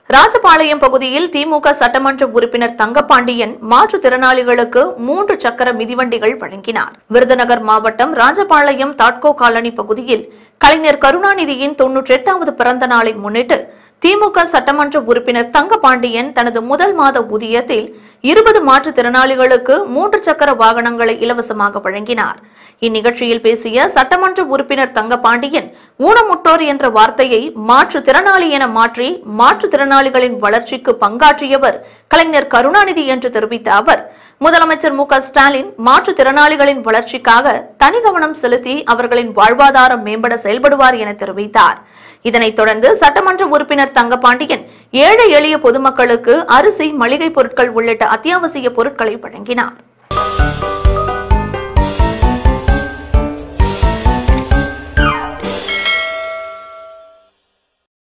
ராஜபாளையம் பகுதியில் திமுக சட்டமன்ற உறுப்பினர் தங்கப்பாண்டியன் மாற்றுத்திறனாளிகளுக்கு மூன்று சக்கர மிதிவண்டிகள் வழங்கினார் விருதுநகர் மாவட்டம் ராஜபாளையம் தாட்கோ காலனி பகுதியில் கலைஞர் கருணாநிதியின் தொன்னூற்றி எட்டாவது பிறந்த நாளை முன்னிட்டு திமுக சட்டமன்ற உறுப்பினர் தங்கபாண்டியன் தனது முதல் மாத ஊதியத்தில் இருபது மாற்றுத்திறனாளிகளுக்கு மூன்று சக்கர வாகனங்களை இலவசமாக வழங்கினார் இந்நிகழ்ச்சியில் பேசிய சட்டமன்ற உறுப்பினர் தங்கபாண்டியன் ஊனமுட்டோர் என்ற வார்த்தையை மாற்றுத்திறனாளி என மாற்றி மாற்றுத்திறனாளிகளின் வளர்ச்சிக்கு பங்காற்றியவர் கலைஞர் கருணாநிதி என்று தெரிவித்த அவர் முதலமைச்சர் மு க ஸ்டாலின் மாற்றுத்திறனாளிகளின் வளர்ச்சிக்காக தனி கவனம் செலுத்தி அவர்களின் வாழ்வாதாரம் மேம்பட செயல்படுவார் என தெரிவித்தார் இதனைத் தொடர்ந்து சட்டமன்ற உறுப்பினர் தங்கபாண்டியன் ஏழை எளிய பொதுமக்களுக்கு அரிசி மளிகை பொருட்கள் உள்ளிட்ட அத்தியாவசிய பொருட்களை வழங்கினார்